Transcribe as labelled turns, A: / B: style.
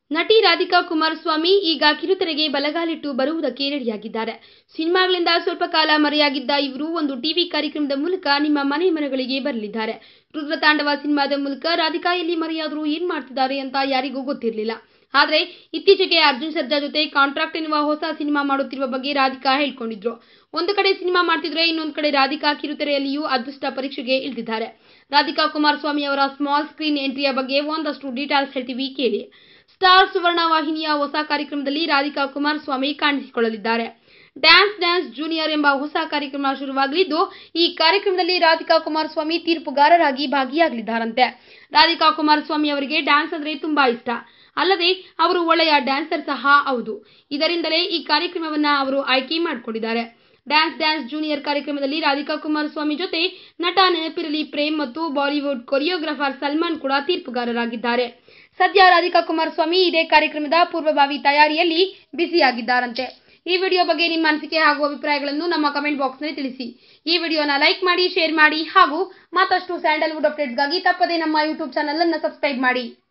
A: ನಟಿ ರಾಧಿಕಾ ಕುಮಾರಸ್ವಾಮಿ ಈಗ ಕಿರುತೆರೆಗೆ ಬಲಗಾಲಿಟ್ಟು ಬರುವುದಕ್ಕೆ ರೆಡಿಯಾಗಿದ್ದಾರೆ ಸಿನಿಮಾಗಳಿಂದ ಸ್ವಲ್ಪ ಕಾಲ ಮರೆಯಾಗಿದ್ದ ಇವರು ಒಂದು ಟಿವಿ ಕಾರ್ಯಕ್ರಮದ ಮೂಲಕ ನಿಮ್ಮ ಮನೆ ಮನೆಗಳಿಗೆ ಬರಲಿದ್ದಾರೆ ರುದ್ರತಾಂಡವ ಸಿನಿಮಾದ ಮೂಲಕ ರಾಧಿಕಾ ಎಲ್ಲಿ ಮರೆಯಾದರೂ ಏನ್ ಮಾಡ್ತಿದ್ದಾರೆ ಅಂತ ಯಾರಿಗೂ ಗೊತ್ತಿರಲಿಲ್ಲ ಆದ್ರೆ ಇತ್ತೀಚೆಗೆ ಅರ್ಜುನ್ ಸರ್ಜಾ ಜೊತೆ ಕಾಂಟ್ರಾಕ್ಟ್ ಎನ್ನುವ ಹೊಸ ಸಿನಿಮಾ ಮಾಡುತ್ತಿರುವ ಬಗ್ಗೆ ರಾಧಿಕಾ ಹೇಳ್ಕೊಂಡಿದ್ರು ಒಂದು ಕಡೆ ಸಿನಿಮಾ ಮಾಡ್ತಿದ್ರೆ ಇನ್ನೊಂದು ಕಡೆ ರಾಧಿಕಾ ಕಿರುತೆರೆಯಲ್ಲಿಯೂ ಅದೃಷ್ಟ ಪರೀಕ್ಷೆಗೆ ಇಳಿದಿದ್ದಾರೆ ರಾಧಿಕಾ ಕುಮಾರಸ್ವಾಮಿ ಅವರ ಸ್ಮಾಲ್ ಸ್ಕ್ರೀನ್ ಎಂಟ್ರಿಯ ಬಗ್ಗೆ ಒಂದಷ್ಟು ಡೀಟೇಲ್ಸ್ ಹೇಳ್ತೀವಿ ಕೇಳಿ ಸ್ಟಾರ್ ಸುವರ್ಣ ವಾಹಿನಿಯ ಹೊಸ ಕಾರ್ಯಕ್ರಮದಲ್ಲಿ ರಾಧಿಕಾ ಕುಮಾರಸ್ವಾಮಿ ಕಾಣಿಸಿಕೊಳ್ಳಲಿದ್ದಾರೆ ಡ್ಯಾನ್ಸ್ ಡ್ಯಾನ್ಸ್ ಜೂನಿಯರ್ ಎಂಬ ಹೊಸ ಕಾರ್ಯಕ್ರಮ ಶುರುವಾಗಲಿದ್ದು ಈ ಕಾರ್ಯಕ್ರಮದಲ್ಲಿ ರಾಧಿಕಾ ಕುಮಾರಸ್ವಾಮಿ ತೀರ್ಪುಗಾರರಾಗಿ ಭಾಗಿಯಾಗಲಿದ್ದಾರಂತೆ ರಾಧಿಕಾ ಕುಮಾರಸ್ವಾಮಿ ಅವರಿಗೆ ಡ್ಯಾನ್ಸ್ ಅಂದ್ರೆ ತುಂಬಾ ಇಷ್ಟ ಅಲ್ಲದೆ ಅವರು ಒಳ್ಳೆಯ ಡ್ಯಾನ್ಸರ್ ಸಹ ಹೌದು ಇದರಿಂದಲೇ ಈ ಕಾರ್ಯಕ್ರಮವನ್ನ ಅವರು ಆಯ್ಕೆ ಮಾಡಿಕೊಂಡಿದ್ದಾರೆ ಡ್ಯಾನ್ಸ್ ಡ್ಯಾನ್ಸ್ ಜೂನಿಯರ್ ಕಾರ್ಯಕ್ರಮದಲ್ಲಿ ರಾಧಿಕಾ ಕುಮಾರಸ್ವಾಮಿ ಜೊತೆ ನಟ ನೆನಪಿರಲಿ ಪ್ರೇಮ್ ಮತ್ತು ಬಾಲಿವುಡ್ ಕೊರಿಯೋಗ್ರಾಫರ್ ಸಲ್ಮಾನ್ ಕೂಡ ತೀರ್ಪುಗಾರರಾಗಿದ್ದಾರೆ ಸದ್ಯ ರಾಧಿಕಾ ಕುಮಾರಸ್ವಾಮಿ ಇದೇ ಕಾರ್ಯಕ್ರಮದ ಪೂರ್ವಭಾವಿ ತಯಾರಿಯಲ್ಲಿ ಬ್ಯುಸಿಯಾಗಿದ್ದಾರಂತೆ ಈ ವಿಡಿಯೋ ಬಗ್ಗೆ ನಿಮ್ಮ ಅನಿಸಿಕೆ ಹಾಗೂ ಅಭಿಪ್ರಾಯಗಳನ್ನು ನಮ್ಮ ಕಮೆಂಟ್ ಬಾಕ್ಸ್ನಲ್ಲಿ ತಿಳಿಸಿ ಈ ವಿಡಿಯೋನ ಲೈಕ್ ಮಾಡಿ ಶೇರ್ ಮಾಡಿ ಹಾಗೂ ಮತ್ತಷ್ಟು ಸ್ಯಾಂಡಲ್ವುಡ್ ಅಪ್ಡೇಟ್ಸ್ಗಾಗಿ ತಪ್ಪದೇ ನಮ್ಮ ಯೂಟ್ಯೂಬ್ ಚಾನಲ್ ಅನ್ನು ಸಬ್ಸ್ಕ್ರೈಬ್ ಮಾಡಿ